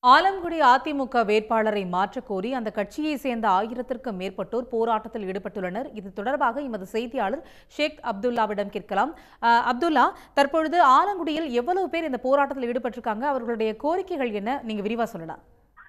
ஆலங்குடி அதிமுக வேட்பாளரை மாற்றக் கோரி அந்த கட்சியை சேர்ந்த ஆயிரத்திற்கும் மேற்பட்டோர் போராட்டத்தில் ஈடுபட்டுள்ளனர் இது தொடர்பாக எமது செய்தியாளர் ஷேக் அப்துல்லாவிடம் கேட்கலாம் அஹ், அப்துல்லா தற்பொழுது ஆலங்குடியில் எவ்வளவு பேர் இந்த போராட்டத்தில் ஈடுபட்டிருக்காங்க அவர்களுடைய கோரிக்கைகள் என்ன நீங்க விரிவா சொல்லலாம்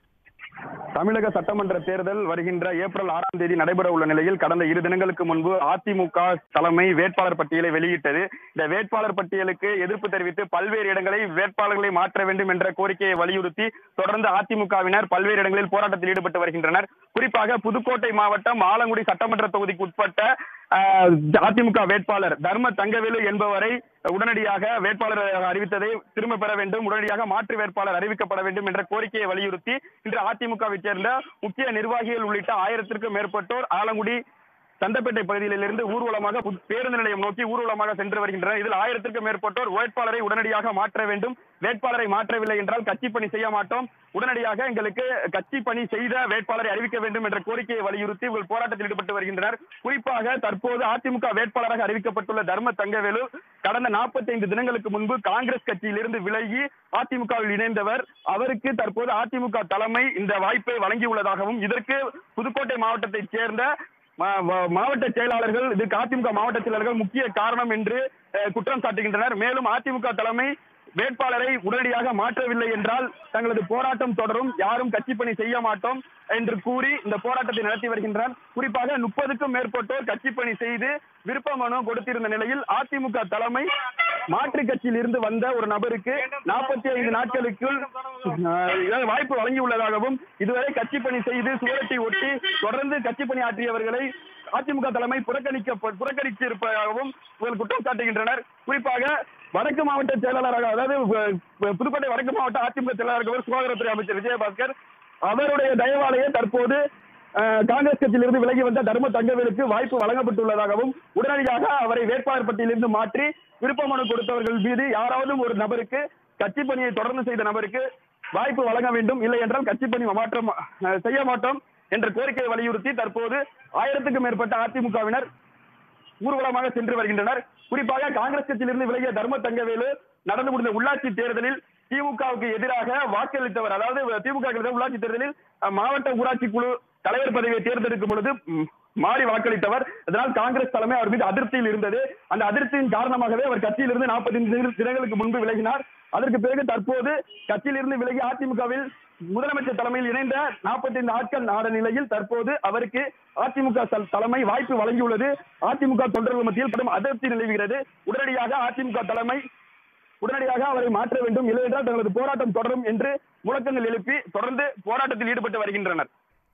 தமிழக சட்டமன்ற தேர்தல் வருகின்ற ஏப்ரல் ஆறாம் தேதி நடைபெற உள்ள நிலையில் கடந்த இரு தினங்களுக்கு முன்பு அதிமுக தலைமை வேட்பாளர் பட்டியலை வெளியிட்டது இந்த வேட்பாளர் பட்டியலுக்கு எதிர்ப்பு தெரிவித்து பல்வேறு இடங்களில் வேட்பாளர்களை மாற்ற வேண்டும் என்ற கோரிக்கையை வலியுறுத்தி தொடர்ந்து அதிமுகவினர் பல்வேறு இடங்களில் போராட்டத்தில் ஈடுபட்டு வருகின்றனர் குறிப்பாக புதுக்கோட்டை மாவட்டம் ஆலங்குடி சட்டமன்ற தொகுதிக்கு உட்பட்ட ஆஹ், அதிமுக வேட்பாளர் தர்ம தங்கவேலு என்பவரை உடனடியாக வேட்பாளர் அறிவித்ததை திரும்ப பெற வேண்டும் உடனடியாக மாற்று வேட்பாளர் அறிவிக்கப்பட வேண்டும் என்ற கோரிக்கையை வலியுறுத்தி இன்று அதிமுகவை சேர்ந்த முக்கிய நிர்வாகிகள் உள்ளிட்ட ஆயிரத்திற்கும் மேற்பட்டோர் ஆலங்குடி சந்தப்பேட்டை பகுதியிலிருந்து ஊர்வலமாக புத்- பேருந்து நிலையம் நோக்கி ஊர்வலமாக சென்று வருகின்றனர் இதில் ஆயிரத்திற்கும் மேற்பட்டோர் வேட்பாளரை உடனடியாக மாற்ற வேண்டும் வேட்பாளரை மாற்றவில்லை என்றால் கட்சி பணி செய்ய மாட்டோம் உடனடியாக எங்களுக்கு கட்சி பணி செய்த வேட்பாளரை அறிவிக்க வேண்டும் என்ற கோரிக்கையை வலியுறுத்தி இவர்கள் போராட்டத்தில் ஈடுபட்டு வருகின்றனர் குறிப்பாக தற்போது அதிமுக வேட்பாளராக அறிவிக்கப்பட்டுள்ள தர்ம தங்கவேலு கடந்த 45 தினங்களுக்கு முன்பு காங்கிரஸ் கட்சியிலிருந்து விலகி அதிமுகவில் இணைந்தவர் அவருக்கு தற்போது அதிமுக தலைமை இந்த வாய்ப்பை வழங்கியுள்ளதாகவும் இதற்கு புதுக்கோட்டை மாவட்டத்தைச் சேர்ந்த மா- மா- மாவட்ட செயலாளர்கள் இதுக்கு அதிமுக மாவட்ட செயலாளர்கள் முக்கிய காரணம் என்று அஹ், குற்றம் சாட்டுகின்றனர் மேலும் அதிமுக தலைமை வேட்பாளரை உடனடியாக மாற்றவில்லை என்றால் தங்களது போராட்டம் தொடரும் யாரும் கட்சி பணி செய்ய மாட்டோம் என்று கூறி இந்த போராட்டத்தை நடத்தி வருகின்றனர் குறிப்பாக முப்பதுக்கும் மேற்பட்டோர் கட்சி பணி செய்து விருப்ப மனு கொடுத்திருந்த நிலையில் அதிமுக தலைமை மாற்றுக் கட்சியில் இருந்து வந்த ஒரு நபருக்கு நாற்பத்தி ஐந்து நாட்களுக்குள் அஹ், இதாவது வாய்ப்பு வழங்கியுள்ளதாகவும் இதுவரை கட்சி பணி செய்து சுவரட்டி ஒட்டி தொடர்ந்து கட்சி பணி ஆற்றியவர்களை அதிமுக தலைமை புறக்கணிக்க புறக்கணித்து இருப்பதாகவும் இவர்கள் குற்றம் சாட்டுகின்றனர் குறிப்பாக வடக்கு மாவட்ட செயலாளராக அதாவது அஹ், புதுக்கோட்டை வடக்கு மாவட்ட அதிமுக செயலாளர் சுகாதாரத்துறை அமைச்சர் விஜயபாஸ்கர் அவருடைய தயவாலேயே தற்போது அஹ், காங்கிரஸ் கட்சியிலிருந்து விலகி வந்த தர்ம தங்கவேலுக்கு வாய்ப்பு வழங்கப்பட்டுள்ளதாகவும் உடனடியாக அவரை வேட்பாளர் பட்டியலிருந்து மாற்றி விருப்ப மனு கொடுத்தவர்கள் மீது யாராவது ஒரு நபருக்கு கட்சி பணியை தொடர்ந்து செய்த நபருக்கு வாய்ப்பு வழங்க வேண்டும் இல்லை என்றால் கட்சி பணி மாற்றம் அஹ், செய்ய மாட்டோம் என்ற கோரிக்கையை வலியுறுத்தி தற்போது ஆயிரத்துக்கும் மேற்பட்ட அதிமுகவினர் ஊர்வலமாக சென்று வருகின்றனர் குறிப்பாக காங்கிரஸ் கட்சியிலிருந்து விலகிய தர்ம தங்கவேலு நடந்து முடிந்த உள்ளாட்சி தேர்தலில் திமுகவுக்கு எதிராக வாக்களித்தவர் அதாவது திமுக க்கு எதிராக உள்ளாட்சி தேர்தலில் அஹ், மாவட்ட ஊராட்சி குழு தலைவர் பதவியை தேர்ந்தெடுக்கும் பொழுது ம், மாறி வாக்களித்தவர் அதனால் காங்கிரஸ் தலைமை அவர் மீது அதிருப்தியில் இருந்தது அந்த அதிருப்தியின் காரணமாகவே அவர் கட்சியிலிருந்து நாற்பத்தி தினங்களுக்கு முன்பு விலகினார் அதற்கு பிறகு தற்போது கட்சியிலிருந்து விலகி அதிமுகவில் முதலமைச்சர் தலைமையில் இணைந்த 45 ஆட்கள் ஆன நிலையில் தற்போது அவருக்கு அதிமுக தல்- தலைமை வாய்ப்பு வழங்கியுள்ளது அதிமுக தொண்டர்கள் மத்தியில் கடும் அதிருப்தி நிலவுகிறது உடனடியாக அதிமுக தலைமை உடனடியாக அவரை மாற்ற வேண்டும் இல்லையென்றால் தங்களது போராட்டம் தொடரும் என்று முழக்கங்கள் எழுப்பி தொடர்ந்து போராட்டத்தில் ஈடுபட்டு வருகின்றனர்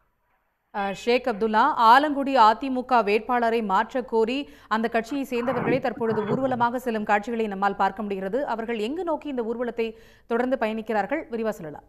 அஹ், ஷேக் அப்துல்லா ஆலங்குடி அதிமுக வேட்பாளரை மாற்றக் கோரி அந்த கட்சியை சேர்ந்தவர்களே தற்பொழுது ஊர்வலமாக செல்லும் காட்சிகளை நம்மால் பார்க்க முடிகிறது அவர்கள் எங்கு நோக்கி இந்த ஊர்வலத்தை தொடர்ந்து பயணிக்கிறார்கள் விரிவா சொல்லலாம்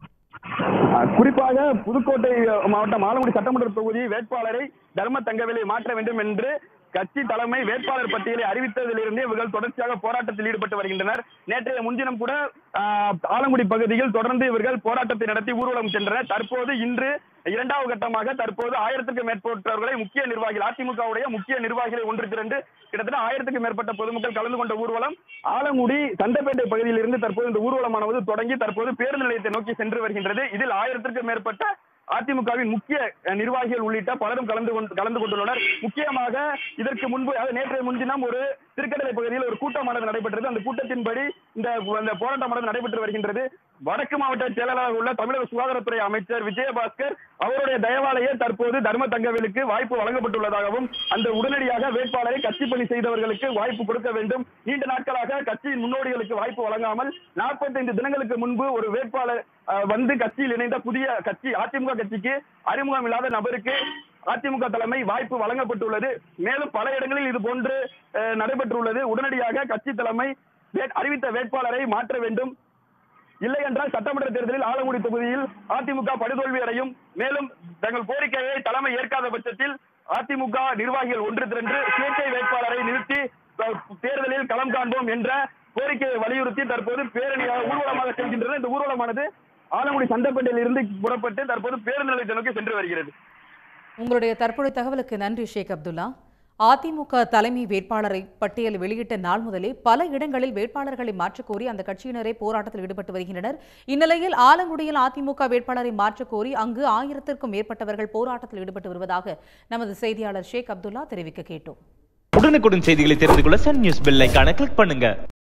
அஹ் குறிப்பாக புதுக்கோட்டை அஹ், மாவட்டம் ஆலங்குடி சட்டமன்ற தொகுதி வேட்பாளரை தர்ம தங்கவேலை மாற்ற வேண்டும் என்று கட்சி தலைமை வேட்பாளர் பட்டியலை அறிவித்ததிலிருந்தே இவர்கள் தொடர்ச்சியாக போராட்டத்தில் ஈடுபட்டு வருகின்றனர் நேற்றைய முன்தினம் கூட அஹ், ஆலங்குடி பகுதியில் தொடர்ந்து இவர்கள் போராட்டத்தை நடத்தி ஊர்வலம் சென்றனர் தற்போது இன்று இரண்டாவது கட்டமாக தற்போது ஆயிரத்துக்கும் மேற்பட்டவர்களை முக்கிய நிர்வாகிகள் அதிமுகவுடைய முக்கிய நிர்வாகிகளை ஒன்று திரண்டு கிட்டத்தட்ட ஆயிரத்துக்கும் மேற்பட்ட பொதுமக்கள் கலந்து கொண்ட ஊர்வலம் ஆலங்குடி சந்தப்பேட்டை பகுதியில் இருந்து தற்போது இந்த ஊர்வலமானது தொடங்கி தற்போது பேருந்து நிலையத்தை நோக்கி சென்று வருகின்றது இதில் ஆயிரத்திற்கும் மேற்பட்ட அதிமுகவின் முக்கிய அஹ், நிர்வாகிகள் உள்ளிட்ட பலரும் கலந்து கொண்டு கலந்து கொண்டுள்ளனர் முக்கியமாக இதற்கு முன்பு அதாவது நேற்றைய முன்தினம் ஒரு திருக்கடலை பகுதியில் ஒரு கூட்டமானது நடைபெற்றது அந்த கூட்டத்தின்படி இந்த இந்த போராட்டமானது நடைபெற்று வருகின்றது வடக்கு மாவட்ட செயலாளராக உள்ள தமிழக சுகாதாரத்துறை அமைச்சர் விஜயபாஸ்கர் அவருடைய தயவாலேயே தற்போது தர்ம தங்கவேலுக்கு வாய்ப்பு வழங்கப்பட்டுள்ளதாகவும் அந்த உடனடியாக வேட்பாளரை கட்சி பணி செய்தவர்களுக்கு வாய்ப்பு கொடுக்க வேண்டும் நீண்ட நாட்களாக கட்சியின் முன்னோடிகளுக்கு வாய்ப்பு வழங்காமல் 45 தினங்களுக்கு முன்பு ஒரு வேட்பாளர் அஹ், வந்து கட்சியில் இணைந்த புதிய கட்சி அதிமுக கட்சிக்கு அறிமுகம் இல்லாத நபருக்கு அதிமுக தலைமை வாய்ப்பு வழங்கப்பட்டுள்ளது மேலும் பல இடங்களில் இது போன்று அஹ், நடைபெற்றுள்ளது உடனடியாக கட்சி தலைமை வே- அறிவித்த வேட்பாளரை மாற்ற வேண்டும் இல்லை என்றால் சட்டமன்ற தேர்தலில் ஆலங்குடி தொகுதியில் அதிமுக படுதோல்வி அடையும் மேலும் தங்கள் கோரிக்கையை தலைமை ஏற்காத பட்சத்தில் அதிமுக நிர்வாகிகள் ஒன்று திரண்டு சுயேட்சை வேட்பாளரை நிறுத்தி அஹ், தேர்தலில் களம் காண்போம் என்ற கோரிக்கையை வலியுறுத்தி தற்போது பேரணியாக ஊர்வலமாக செல்கின்றனர் இந்த ஊர்வலமானது ஆலங்குடி சந்தப்பேட்டையில் இருந்து புறப்பட்டு தற்போது பேருந்து நிலையத்தை நோக்கி சென்று வருகிறது உங்களுடைய தற்போதைய தகவலுக்கு நன்றி ஷேக் அப்துல்லா அதிமுக தலைமை வேட்பாளரை பட்டியல் வெளியிட்ட நாள் முதலே பல இடங்களில் வேட்பாளர்களை மாற்றக் கோரி அந்த கட்சியினரே போராட்டத்தில் ஈடுபட்டு வருகின்றனர் இந்நிலையில் ஆலங்குடியில் அதிமுக வேட்பாளரை மாற்றக் கோரி அங்கு ஆயிரத்திற்கும் மேற்பட்டவர்கள் போராட்டத்தில் ஈடுபட்டு வருவதாக நமது செய்தியாளர் ஷேக் அப்துல்லா தெரிவிக்க கேட்டோம் உடனுக்குடன் செய்திகளை தெரிந்து கொள்ள சன் நியூஸ் பெல் ஐகானை கிளிக் பண்ணுங்க